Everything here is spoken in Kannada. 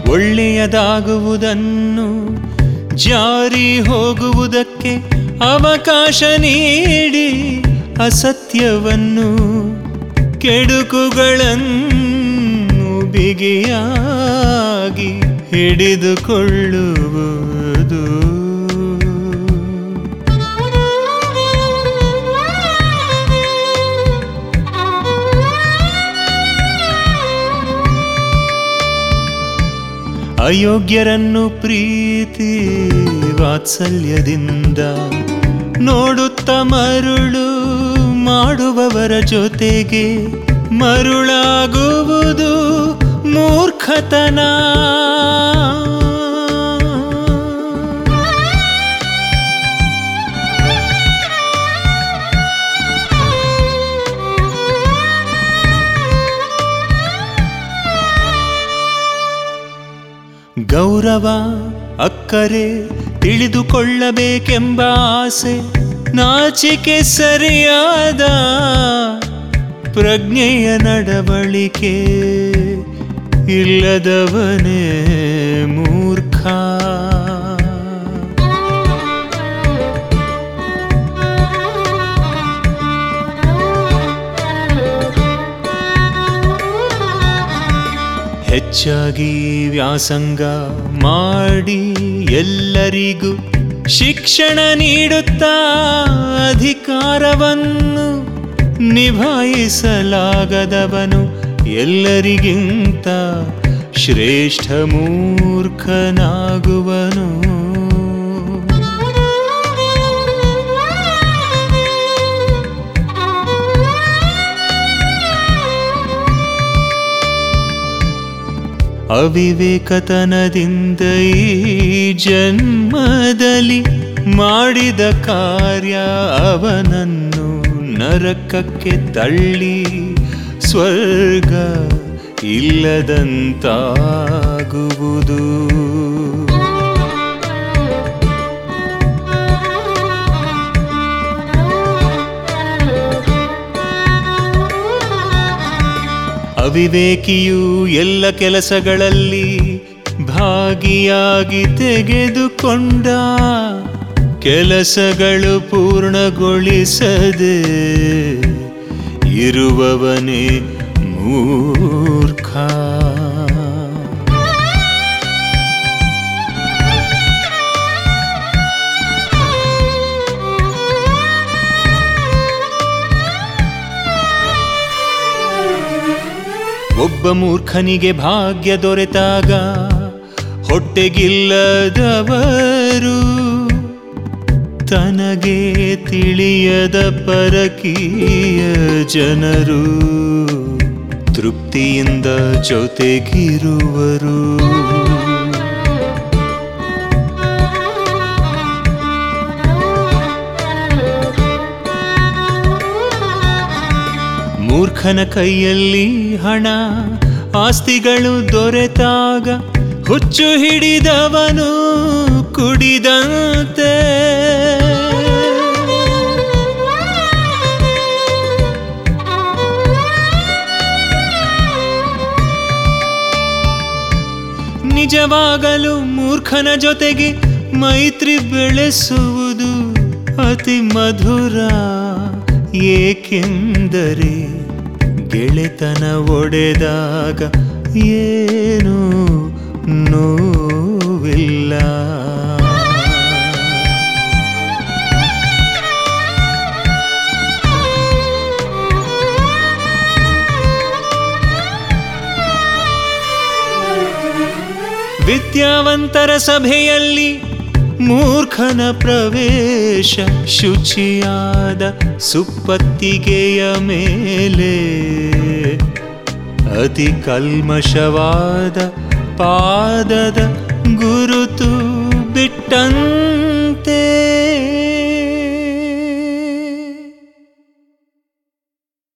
ಒಳ್ಳೆಯದಾಗುವುದನ್ನು ಜಾರಿ ಹೋಗುವುದಕ್ಕೆ ಅವಕಾಶ ನೀಡಿ ಅಸತ್ಯವನ್ನು ಕೆಡುಕುಗಳನ್ನು ಬಿಗಿಯಾಗಿ ಹಿಡಿದುಕೊಳ್ಳುವುದು ಅಯೋಗ್ಯರನ್ನು ಪ್ರೀತಿ ವಾತ್ಸಲ್ಯದಿಂದ ನೋಡುತ್ತ ಮರುಳು ಮಾಡುವವರ ಜೊತೆಗೆ ಮರುಳಾಗುವುದು ಮೂರ್ಖತನ ಗೌರವ ಅಕ್ಕರೆ ತಿಳಿದುಕೊಳ್ಳಬೇಕೆಂಬ ಆಸೆ ನಾಚಿಕೆ ಸರಿಯಾದ ಪ್ರಜ್ಞೆಯ ನಡವಳಿಕೆ ಇಲ್ಲದವನೇ ಮೂರ್ಖ ಹೆಚ್ಚಾಗಿ ವ್ಯಾಸಂಗ ಮಾಡಿ ಎಲ್ಲರಿಗೂ ಶಿಕ್ಷಣ ನೀಡುತ್ತಾ ಅಧಿಕಾರವನ್ನು ನಿಭಾಯಿಸಲಾಗದವನು ಎಲ್ಲರಿಗಿಂತ ಶ್ರೇಷ್ಠ ಮೂರ್ಖನಾಗುವನು ಅವಿವೇಕತನದಿಂದ ಈ ಜನ್ಮದಲ್ಲಿ ಮಾಡಿದ ಕಾರ್ಯ ಅವನನ್ನು ನರಕಕ್ಕೆ ತಳ್ಳಿ ಸ್ವರ್ಗ ಇಲ್ಲದಂತಾಗುವುದು ಅವಿವೇಕಿಯು ಎಲ್ಲ ಕೆಲಸಗಳಲ್ಲಿ ಭಾಗಿಯಾಗಿ ತೆಗೆದುಕೊಂಡ ಕೆಲಸಗಳು ಪೂರ್ಣಗೊಳಿಸದೆ ಇರುವವನೇ ಮೂರ್ಖ ಒಬ್ಬ ಮೂರ್ಖನಿಗೆ ಭಾಗ್ಯ ದೊರೆತಾಗ ಹೊಟ್ಟೆಗಿಲ್ಲದವರು ತನಗೆ ತಿಳಿಯದ ಪರಕೀಯ ಜನರು ತೃಪ್ತಿಯಿಂದ ಜೊತೆಗಿರುವರು ಮೂರ್ಖನ ಕೈಯಲ್ಲಿ ಹಣ ಆಸ್ತಿಗಳು ದೊರೆತಾಗ ಹುಚ್ಚು ಹಿಡಿದವನು ಕುಡಿದಂತೆ ನಿಜವಾಗಲು ಮೂರ್ಖನ ಜೊತೆಗೆ ಮೈತ್ರಿ ಬೆಳೆಸುವುದು ಅತಿ ಮಧುರ ಏಕೆಂದರೆ ಗೆಳೆತನ ಒಡೆದಾಗ ಏನು ನೋವಿಲ್ಲ ವಿದ್ಯಾವಂತರ ಸಭೆಯಲ್ಲಿ ಮೂರ್ಖನ ಪ್ರವೇಶ ಶುಚಿಯಾದ ಸುಪ್ಪತ್ತಿಗೆಯ ಮೇಲೆ ಅತಿ ಕಲ್ಮಶವಾದ ಪಾದದ ಗುರುತು ಬಿಟ್ಟಂತೆ